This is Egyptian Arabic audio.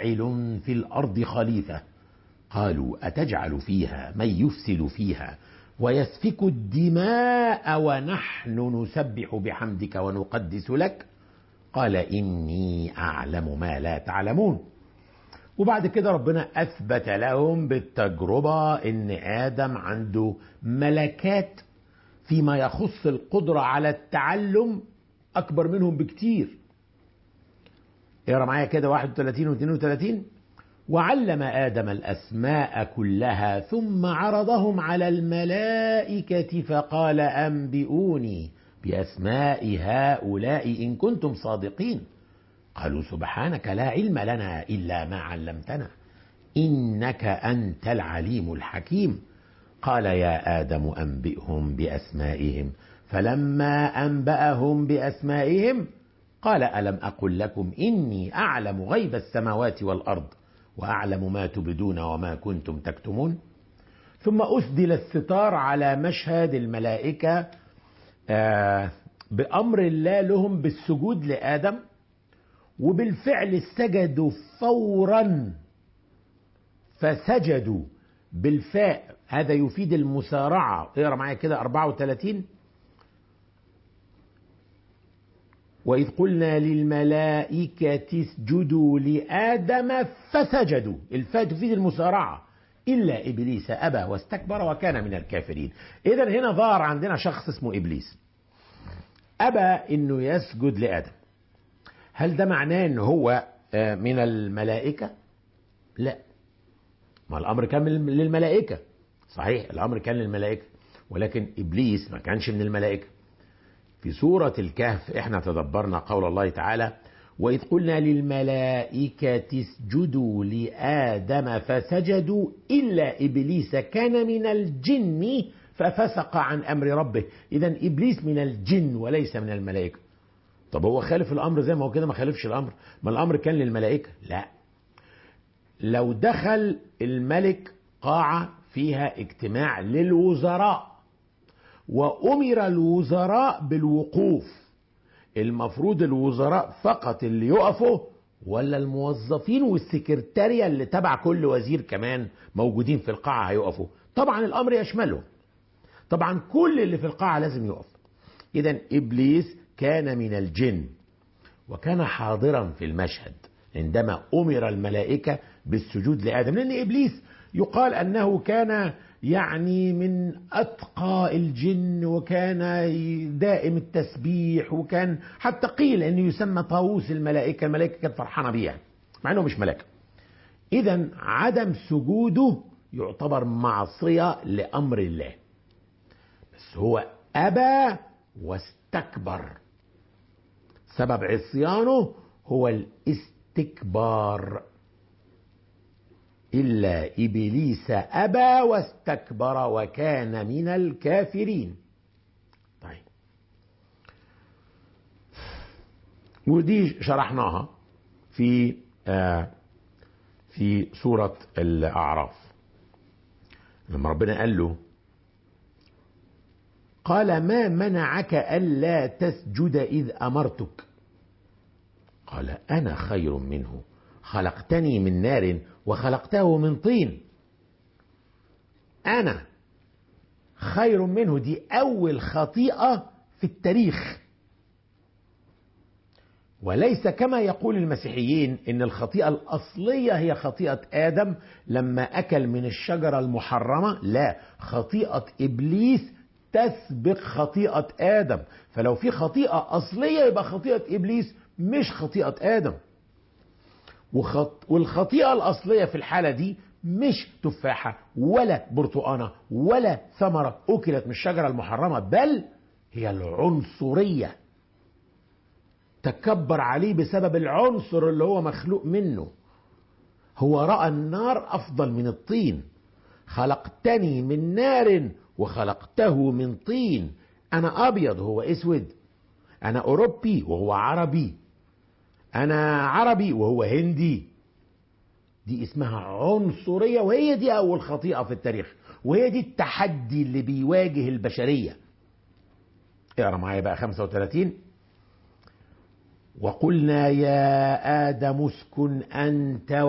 جاعل في الأرض خليفة قالوا أتجعل فيها من يفسد فيها ويسفك الدماء ونحن نسبح بحمدك ونقدس لك قال إني أعلم ما لا تعلمون وبعد كده ربنا أثبت لهم بالتجربة إن آدم عنده ملكات فيما يخص القدرة على التعلم أكبر منهم بكتير اقرا معايا كده 31 و 32 وعلم آدم الأسماء كلها ثم عرضهم على الملائكة فقال أنبئوني بأسماء هؤلاء إن كنتم صادقين قالوا سبحانك لا علم لنا إلا ما علمتنا إنك أنت العليم الحكيم قال يا آدم أنبئهم بأسمائهم فلما أنبأهم بأسمائهم قال ألم أقل لكم إني أعلم غيب السماوات والأرض وأعلم ما تبدون وما كنتم تكتمون ثم أسدل الستار على مشهد الملائكة آه بأمر الله لهم بالسجود لآدم وبالفعل سجدوا فورا فسجدوا بالفاء هذا يفيد المسارعة اقرا معايا كده 34 وإذ قلنا للملائكة اسجدوا لآدم فسجدوا الفاء تفيد المسارعة إلا إبليس أبى واستكبر وكان من الكافرين إذا هنا ظهر عندنا شخص اسمه إبليس أبى إنه يسجد لآدم هل ده معناه إن هو من الملائكة؟ لا ما الأمر كان للملائكة صحيح الأمر كان للملائكة ولكن إبليس ما كانش من الملائكة في سورة الكهف احنا تدبرنا قول الله تعالى وإذ قلنا للملائكة اسجدوا لآدم فسجدوا إلا إبليس كان من الجن ففسق عن أمر ربه إذا إبليس من الجن وليس من الملائكة طب هو خالف الأمر زي ما هو كده ما خالفش الأمر ما الأمر كان للملائكة لا لو دخل الملك قاعة فيها اجتماع للوزراء وأمر الوزراء بالوقوف المفروض الوزراء فقط اللي يقفوا ولا الموظفين والسكرتارية اللي تبع كل وزير كمان موجودين في القاعة هيقفوا طبعا الأمر يشملهم طبعا كل اللي في القاعة لازم يقف إذا إبليس كان من الجن وكان حاضرا في المشهد عندما أمر الملائكة بالسجود لآدم لأن إبليس يقال أنه كان يعني من أتقى الجن وكان دائم التسبيح وكان حتى قيل أنه يسمى طاووس الملائكة الملائكة كانت فرحانة بيه مع أنه مش ملائكة إذا عدم سجوده يعتبر معصية لأمر الله بس هو أبى واستكبر سبب عصيانه هو الاستكبار إلا إبليس أبى واستكبر وكان من الكافرين طيب ودي شرحناها في آه في سورة الأعراف لما ربنا قال له قال ما منعك ألا تسجد إذ أمرتك قال أنا خير منه خلقتني من نار وخلقته من طين انا خير منه دي اول خطيئه في التاريخ وليس كما يقول المسيحيين ان الخطيئه الاصليه هي خطيئه ادم لما اكل من الشجره المحرمه لا خطيئه ابليس تسبق خطيئه ادم فلو في خطيئه اصليه يبقى خطيئه ابليس مش خطيئه ادم وخط والخطيئة الأصلية في الحالة دي مش تفاحة ولا برتقانة ولا ثمرة أكلت من الشجرة المحرمة بل هي العنصرية تكبر عليه بسبب العنصر اللي هو مخلوق منه هو رأى النار أفضل من الطين خلقتني من نار وخلقته من طين أنا أبيض هو أسود أنا أوروبي وهو عربي انا عربي وهو هندي دي اسمها عنصرية وهي دي اول خطيئة في التاريخ وهي دي التحدي اللي بيواجه البشرية اقرا معايا بقى 35 وقلنا يا آدم اسكن أنت